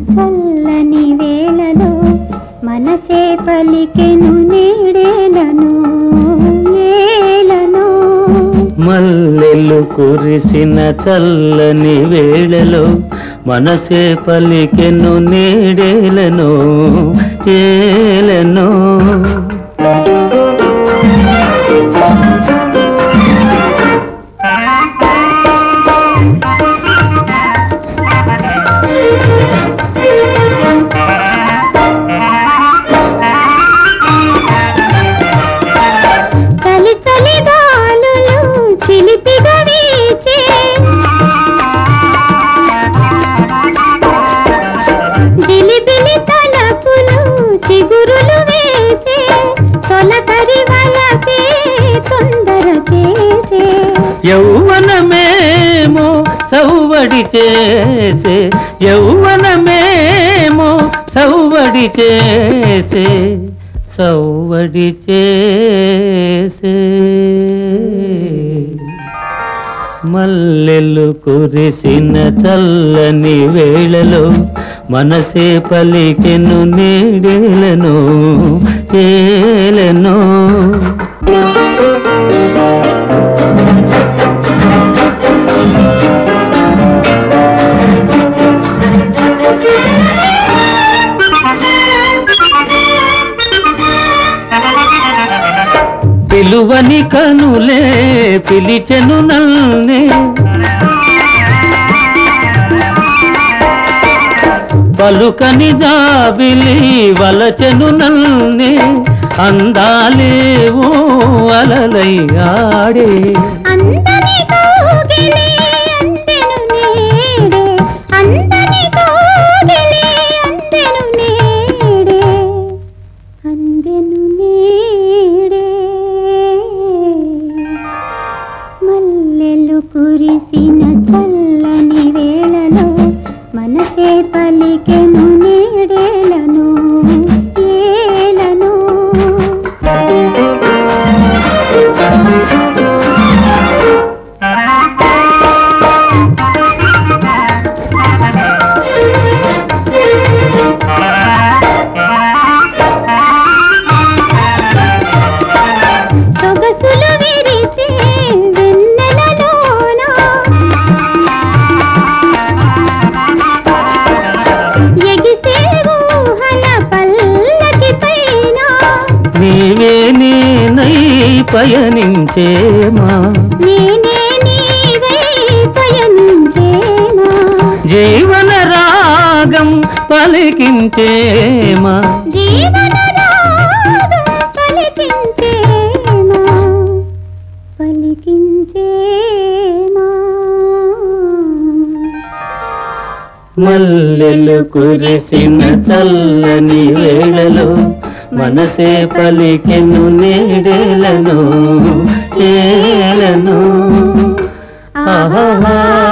చల్లని వేళలో మనసే పలికెను నేడేలను ఏలను మల్లెలు కురిసిన చల్లని వేళలో మనసే పలికెను నీడేలను ఏలను చలి చలి గాలులు చిలిపిగా వీచే జిలిబిలి తలపులు చిగురులు వేసే తొలకరి వలపే తొందర చేసే యౌవనమేమో సౌవడి చేసే యౌవనమేమో సౌవడి చేసే సౌవడి చేసే మల్లెలు కురిసిన చల్లని వేళలో మనసే పలికెను నీడేలను ఏలను పిలువని కనులే పిలిచెను నల్నే పలుకని జాబిలి వలచెను నల్నే అందాలేవో అలలై ఆడే అందని కోగిలి అందెను నేడే అందని కోగిలి అందెను నేడే అందెను నేడే మల్లెలు కురిసిన చల్లని వేళలో మనసే పలికెను నేడేలను ఏలను సొగసులు విరిసే వెన్నెలలోన ఎగిసే ఊహల పల్లకి పైన నీవే నేనై పయనించేమా నేనే నీవై పయనించేనా జీవన రాగం పలికించేమా జీవన రాగం పలికించేనా పలికించేమా మల్లెలు కురిసిన చల్లని వేళలో మనసే పలికెను నీడేలను ఏలను ఆహా